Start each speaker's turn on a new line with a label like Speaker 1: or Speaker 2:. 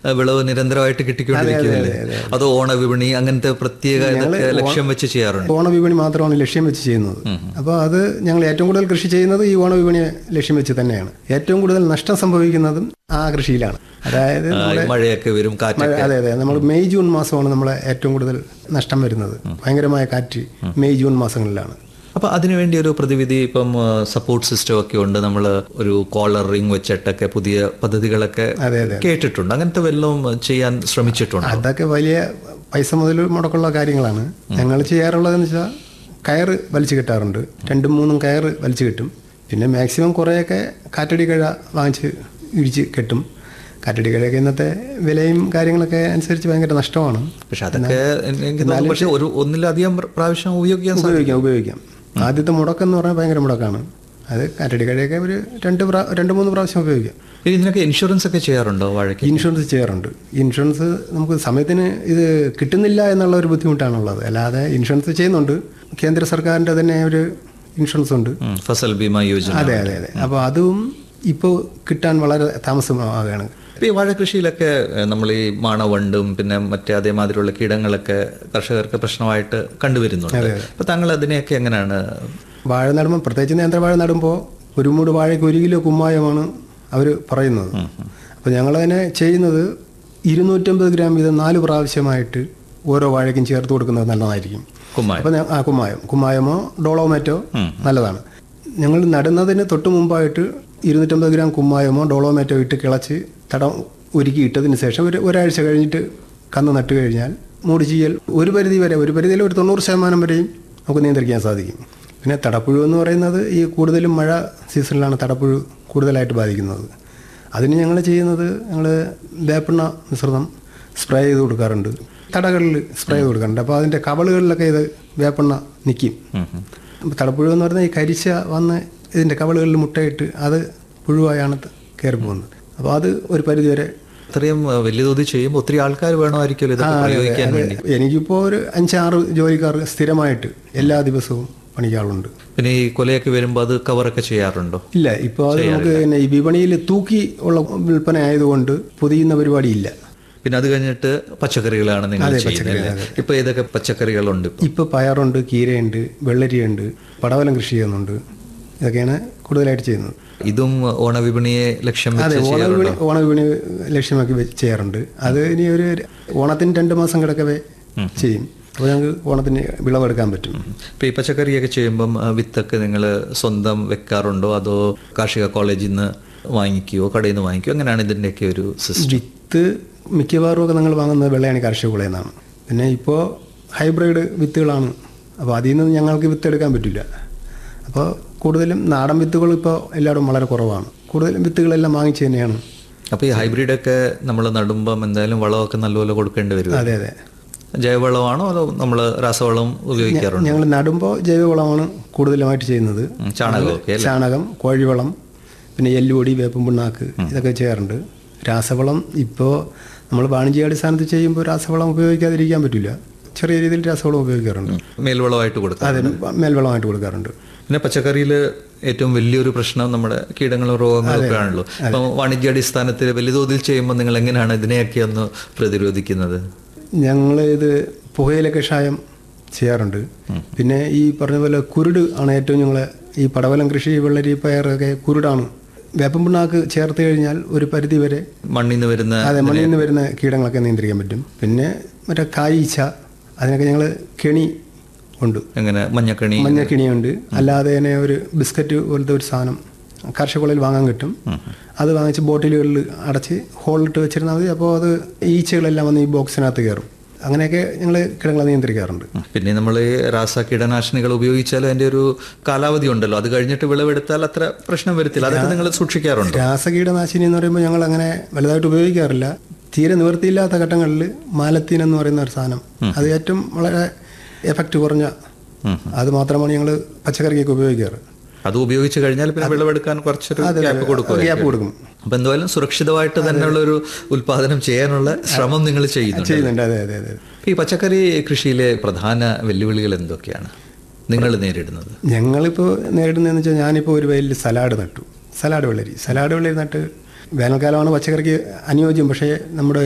Speaker 1: ആ, വിളവ് നിരന്തരമായിട്ട് കിട്ടിക്കൊണ്ടിരിക്കുകയല്ലേ അതോ ഓണവിപണി അങ്ങനത്തെ പ്രത്യേക ഇതൊക്കെ ലക്ഷ്യം വെച്ച് ചെയ്യാറുണ്ട്
Speaker 2: ഓണവിപണി മാത്രമാണ് ലക്ഷ്യം വെച്ച് ചെയ്യുന്നത് അപ്പോൾ അത് ഞങ്ങൾ ഏറ്റവും കൂടുതൽ കൃഷി ചെയ്യുന്നത് ഈ ഓണവിപണിയെ ലക്ഷ്യം വെച്ച് തന്നെയാണ് ഏറ്റവും കൂടുതൽ നഷ്ടം സംഭവിക്കുന്നതും ആ കൃഷിയിലാണ് അതായത്
Speaker 1: ആ, ഈ മഴയൊക്കെ വരും കാറ്റ്
Speaker 2: മഴ- അതെ അതെ നമ്മൾ മെയ് ജൂൺ മാസമാണ് നമ്മളെ ഏറ്റവും കൂടുതൽ നഷ്ടം വരുന്നത് ഭയങ്കരമായ കാറ്റ് മെയ് ജൂൺ മാസങ്ങളിലാണ്
Speaker 1: അപ്പൊ അതിനുവേണ്ടി ഒരു പ്രതിവിധി ഇപ്പം സപ്പോർട്ട് സിസ്റ്റം ഒക്കെ ഉണ്ട് നമ്മൾ ഒരു കോളർ റിംഗ് വെച്ചിട്ടൊക്കെ പുതിയ പദ്ധതികളൊക്കെ
Speaker 2: അതെ,
Speaker 1: കേട്ടിട്ടുണ്ട് അങ്ങനത്തെ വല്ലതും ചെയ്യാൻ ശ്രമിച്ചിട്ടുണ്ട്
Speaker 2: അതൊക്കെ വലിയ പൈസ മുതൽ മുടക്കുള്ള കാര്യങ്ങളാണ് ഞങ്ങൾ ചെയ്യാറുള്ളതെന്ന് വെച്ചാൽ കയറ് വലിച്ചു കിട്ടാറുണ്ട് രണ്ടും മൂന്നും കയറ് വലിച്ചു കിട്ടും പിന്നെ മാക്സിമം കുറേയൊക്കെ കാറ്റടി കഴ വാങ്ങിച്ച് ഇടിച്ച് കെട്ടും കാറ്റടി കഴയൊക്കെ ഇന്നത്തെ വിലയും കാര്യങ്ങളൊക്കെ അനുസരിച്ച് ഭയങ്കര നഷ്ടമാണ്
Speaker 1: പക്ഷെ അതൊക്കെ എനിക്ക് തോന്നുന്നു പക്ഷെ ഒരു ഒന്നിലധികം പ്രാവശ്യം ഉപയോഗിക്കാൻ സാധിക്കും
Speaker 2: ഉപയോഗിക്കാം ഉപയോഗിക്കാം ആദ്യത്തെ മുടക്കം എന്ന് പറഞ്ഞാൽ ഭയങ്കര മുടക്കാണ് അത് കാറ്റടി കഴയൊക്കെ ഒരു രണ്ട് പ്രാ രണ്ട് മൂന്ന് പ്രാവശ്യം ഉപയോഗിക്കാം
Speaker 1: ഇനി ഇതിനൊക്കെ ഇൻഷുറൻസ് ഒക്കെ ചെയ്യാറുണ്ടോ വാഴയ്ക്ക്
Speaker 2: ഇൻഷുറൻസ് ചെയ്യാറുണ്ട് ഇൻഷുറൻസ് നമുക്ക് സമയത്തിന് ഇത് കിട്ടുന്നില്ല എന്നുള്ള ഒരു ബുദ്ധിമുട്ടാണുള്ളത് അല്ലാതെ ഇൻഷുറൻസ് ചെയ്യുന്നുണ്ട് കേന്ദ്ര സർക്കാരിൻ്റെ തന്നെ ഒരു ഇൻഷുറൻസ് ഉണ്ട്
Speaker 1: ഉം, ഫസൽ ബീമ യോജന
Speaker 2: അതെ അതെ അതെ അപ്പോൾ അതും ഇപ്പോൾ കിട്ടാൻ വളരെ താമസമാവുകയാണ്
Speaker 1: ഇപ്പൊ ഈ വാഴ കൃഷിയിലൊക്കെ നമ്മൾ ഈ മാണവണ്ടും പിന്നെ മറ്റേ അതേമാതിരിയുള്ള കീടങ്ങളൊക്കെ കർഷകർക്ക് പ്രശ്നമായിട്ട് കണ്ടുവരുന്നുണ്ട് അപ്പൊ താങ്കൾ അതിനെയൊക്കെ എങ്ങനെയാണ്
Speaker 2: വാഴ നടുമ്പോൾ പ്രത്യേകിച്ച് നേന്ത്രവാഴ നടുമ്പോൾ ഒരു മൂട് വാഴയ്ക്ക് ഒരു കിലോ കുമ്മായമാണ് അവർ പറയുന്നത് അപ്പോൾ ഞങ്ങളതിനെ ചെയ്യുന്നത് ഇരുന്നൂറ്റമ്പത് ഗ്രാം വീതം നാല് പ്രാവശ്യമായിട്ട് ഓരോ വാഴയ്ക്കും ചേർത്ത് കൊടുക്കുന്നത് നല്ലതായിരിക്കും
Speaker 1: കുമ്മായ
Speaker 2: അപ്പോൾ ആ കുമ്മായം കുമ്മായമോ ഡോളോമേറ്റോ നല്ലതാണ് ഞങ്ങൾ നടുന്നതിന് തൊട്ട് മുമ്പായിട്ട് ഇരുന്നൂറ്റമ്പത് ഗ്രാം കുമ്മായമോ ഡോളോമേറ്റോ ഇട്ട് കിളച്ച് തടം ഒരുക്കി ഇട്ടതിന് ശേഷം ഒരു ഒരാഴ്ച കഴിഞ്ഞിട്ട് കന്ന് നട്ട് കഴിഞ്ഞാൽ മൂട് ചീയൽ ഒരു പരിധി വരെ ഒരു പരിധിയിൽ ഒരു തൊണ്ണൂറ് ശതമാനം വരെയും നമുക്ക് നിയന്ത്രിക്കാൻ സാധിക്കും പിന്നെ തടപ്പുഴു എന്ന് പറയുന്നത് ഈ കൂടുതലും മഴ സീസണിലാണ് തടപ്പുഴു കൂടുതലായിട്ട് ബാധിക്കുന്നത് അതിന് ഞങ്ങൾ ചെയ്യുന്നത് ഞങ്ങൾ വേപ്പെണ്ണ മിശ്രിതം സ്പ്രേ ചെയ്ത് കൊടുക്കാറുണ്ട് തടകളിൽ സ്പ്രേ ചെയ്ത് കൊടുക്കാറുണ്ട് അപ്പോൾ അതിൻ്റെ കവളുകളിലൊക്കെ ഇത് വേപ്പെണ്ണ നിൽക്കും അപ്പോൾ തടപ്പുഴു എന്ന് പറഞ്ഞാൽ ഈ കരിച്ച വന്ന് ഇതിൻ്റെ കവളുകളിൽ മുട്ടയിട്ട് അത് പുഴുവായാണ് കയറി പോകുന്നത് അപ്പോൾ അത് ഒരു പരിധി വരെ
Speaker 1: അത്രയും അഹ്, വലിയ തോതിൽ ചെയ്യുമ്പോൾ ഒത്തിരി ആൾക്കാർ വേണമായിരിക്കുമല്ലോ ഇതൊക്കെ പ്രയോഗിക്കാൻ വേണ്ടി
Speaker 2: എനിക്കിപ്പോൾ ഒരു അഞ്ചാറ് ജോലിക്കാർ സ്ഥിരമായിട്ട് എല്ലാ ദിവസവും പണിക്കാളുണ്ട്
Speaker 1: പിന്നെ ഈ കൊലയൊക്കെ വരുമ്പോൾ അത് കവറൊക്കെ ചെയ്യാറുണ്ടോ
Speaker 2: ഇല്ല ഇപ്പോൾ അത് നമുക്ക് പിന്നെ ഈ വിപണിയിൽ തൂക്കി ഉള്ള വിൽപ്പന ആയതുകൊണ്ട് പൊതിയുന്ന പരിപാടിയില്ല
Speaker 1: പിന്നെ അത് കഴിഞ്ഞിട്ട് പച്ചക്കറികളാണ് നിങ്ങൾ ചെയ്യുന്നത് അല്ലേ? ഇപ്പൊ ഏതൊക്കെ പച്ചക്കറികളുണ്ട് ഇപ്പൊ
Speaker 2: ഇപ്പോൾ പയറുണ്ട് കീരയുണ്ട് വെള്ളരിയുണ്ട് പടവലം കൃഷി ചെയ്യുന്നുണ്ട് ഇതൊക്കെയാണ് കൂടുതലായിട്ട് ചെയ്യുന്നത്
Speaker 1: ഇതും ഓണവിപണിയെ ലക്ഷ്യം
Speaker 2: അതെ
Speaker 1: വെച്ച്
Speaker 2: ഓണവിപണി ഓണവിപണി ലക്ഷ്യമാക്കി വെ- ചെയ്യാറുണ്ട് അത് ഇനി ഒരു ഓണത്തിന് രണ്ട് മാസം കിടക്കവേ ചെയ്യും അപ്പോൾ ഞങ്ങൾക്ക് ഓണത്തിന് വിളവെടുക്കാൻ പറ്റും
Speaker 1: ഇപ്പൊ ഈ പച്ചക്കറിയൊക്കെ ചെയ്യുമ്പം ആ, വിത്തൊക്കെ നിങ്ങൾ സ്വന്തം വെക്കാറുണ്ടോ അതോ കാർഷിക കോളേജിൽ നിന്ന് വാങ്ങിക്കുകയോ കടയിൽ നിന്ന് വാങ്ങിക്കുകയോ അങ്ങനെയാണ് ഇതിൻ്റെയൊക്കെ ഒരു സിസ്റ്റം
Speaker 2: വിത്ത് മിക്കവാറും ഒക്കെ നിങ്ങൾ വാങ്ങുന്നത് വെള്ളയാണി കാർഷിക വിളയിൽ നിന്നാണ് പിന്നെ ഇപ്പോൾ ഹൈബ്രിഡ് വിത്തുകളാണ് അപ്പോൾ അതിൽ നിന്ന് ഞങ്ങൾക്ക് വിത്ത് എടുക്കാൻ പറ്റില്ല അപ്പോൾ കൂടുതലും നാടൻ വിത്തുകൾ ഇപ്പോൾ എല്ലായിടും വളരെ കുറവാണ് കൂടുതലും വിത്തുകളെല്ലാം വാങ്ങിച്ച് തന്നെയാണ്
Speaker 1: അപ്പോൾ ഈ ഹൈബ്രിഡൊക്കെ നമ്മൾ നടുമ്പം എന്തായാലും വളമൊക്കെ നല്ലപോലെ കൊടുക്കേണ്ടി വരും
Speaker 2: അതെ അതെ
Speaker 1: ജൈവവളമാണോ അതോ നമ്മൾ രാസവളം ഉപയോഗിക്കാറുണ്ടോ
Speaker 2: ഞങ്ങൾ നടുമ്പോൾ ജൈവവളമാണ് കൂടുതലുമായിട്ട് ചെയ്യുന്നത്
Speaker 1: ഉം, ചാണകമൊക്കെ അല്ലേ?
Speaker 2: ചാണകം കോഴിവളം പിന്നെ എല്ലുപൊടി വേപ്പും പിണ്ണാക്ക് ഇതൊക്കെ ചെയ്യാറുണ്ട് രാസവളം ഇപ്പോൾ നമ്മൾ വാണിജ്യാടിസ്ഥാനത്ത് ചെയ്യുമ്പോൾ രാസവളം ഉപയോഗിക്കാതിരിക്കാൻ പറ്റില്ല ചെറിയ രീതിയിൽ രാസവളം ഉപയോഗിക്കാറുണ്ട്
Speaker 1: മേൽവളമായിട്ട് കൊടുക്കാം
Speaker 2: അതിന് മേൽവളമായിട്ട് കൊടുക്കാറുണ്ട്
Speaker 1: പിന്നെ പച്ചക്കറിയിൽ ഏറ്റവും വലിയൊരു പ്രശ്നം നമ്മുടെ കീടങ്ങളും രോഗങ്ങളും ഒക്കെ ആണല്ലോ അപ്പം വാണിജ്യാടിസ്ഥാനത്തിൽ വലിയ തോതിൽ ചെയ്യുമ്പോൾ നിങ്ങൾ എങ്ങനെയാണ് ഇതിനെയൊക്കെ ഒന്ന് പ്രതിരോധിക്കുന്നത്
Speaker 2: ഞങ്ങൾ ഇത് പുകയില കഷായം ചെയ്യാറുണ്ട് പിന്നെ ഈ പറഞ്ഞ പോലെ കുരുട് ആണ് ഏറ്റവും ഞങ്ങൾ ഈ പടവലം കൃഷി വെള്ളരി പയറൊക്കെ കുരുടാണ് വേപ്പൻ പിണ്ണാക്ക് ചേർത്ത് കഴിഞ്ഞാൽ ഒരു പരിധി വരെ
Speaker 1: മണ്ണിൽ നിന്ന് വരുന്ന
Speaker 2: അതെ മണ്ണിൽ നിന്ന് വരുന്ന കീടങ്ങളൊക്കെ നിയന്ത്രിക്കാൻ പറ്റും പിന്നെ മറ്റേ കായ്ച്ച അതിനൊക്കെ ഞങ്ങൾ കെണി ഉണ്ട്
Speaker 1: എങ്ങനെ മഞ്ഞക്കണി
Speaker 2: മഞ്ഞക്കിണിയുണ്ട് അല്ലാതെ തന്നെ ഒരു ബിസ്ക്കറ്റ് പോലത്തെ ഒരു സാധനം കാർഷികക്കുളയിൽ വാങ്ങാൻ കിട്ടും അത് വാങ്ങിച്ച് ബോട്ടിലുകളിൽ അടച്ച് ഹോളിലിട്ട് വെച്ചിരുന്നാൽ മതി അപ്പോൾ അത് ഈച്ചകളെല്ലാം വന്ന് ഈ ബോക്സിനകത്ത് കയറും അങ്ങനെയൊക്കെ ഞങ്ങൾ കിടങ്ങളെ നിയന്ത്രിക്കാറുണ്ട്
Speaker 1: പിന്നെ നമ്മൾ ഈ രാസ കീടനാശിനികൾ ഉപയോഗിച്ചാലും അതിന്റെ ഒരു കാലാവധി ഉണ്ടല്ലോ അത് കഴിഞ്ഞിട്ട് വിളവെടുത്താൽ അത്ര പ്രശ്നം വരത്തില്ല അതൊക്കെ നിങ്ങൾ സൂക്ഷിക്കാറുണ്ട്
Speaker 2: രാസകീടനാശിനി എന്ന് പറയുമ്പോൾ ഞങ്ങൾ അങ്ങനെ വലുതായിട്ട് ഉപയോഗിക്കാറില്ല തീരെ നിവൃത്തിയില്ലാത്ത ഘട്ടങ്ങളിൽ മാലത്തീൻ എന്ന് പറയുന്ന ഒരു സാധനം അത് ഏറ്റവും വളരെ എഫക്റ്റ് കുറഞ്ഞ അത് മാത്രമാണ് ഞങ്ങൾ പച്ചക്കറിക്കൊക്കെ ഉപയോഗിക്കാറ്
Speaker 1: അത് ഉപയോഗിച്ച് കഴിഞ്ഞാൽ പിന്നെ വിളവെടുക്കാൻ കുറച്ചൊരു ഗ്യാപ്പ് കൊടുക്കുക
Speaker 2: ഗ്യാപ്പ് കൊടുക്കും
Speaker 1: അപ്പൊ എന്തായാലും സുരക്ഷിതമായിട്ട് തന്നെയുള്ള ഒരു ഉൽപാദനം ചെയ്യാനുള്ള ശ്രമം നിങ്ങൾ ചെയ്യുന്നുണ്ട്
Speaker 2: ചെയ്യുന്നുണ്ട് അതെ അതെ അതെ
Speaker 1: ഈ പച്ചക്കറി കൃഷിയിലെ പ്രധാന വെല്ലുവിളികൾ എന്തൊക്കെയാണ് നിങ്ങൾ നേരിടുന്നത്
Speaker 2: ഞങ്ങളിപ്പോൾ നേരിടുന്നതെന്ന് വെച്ചാൽ ഞാനിപ്പോൾ ഒരു വയലിൽ സലാഡ് നട്ടു സലാഡ് വെള്ളരി സലാഡ് വെള്ളരി നട്ട് വേനൽക്കാലമാണ് പച്ചക്കറിക്ക് അനുയോജ്യം പക്ഷേ നമ്മുടെ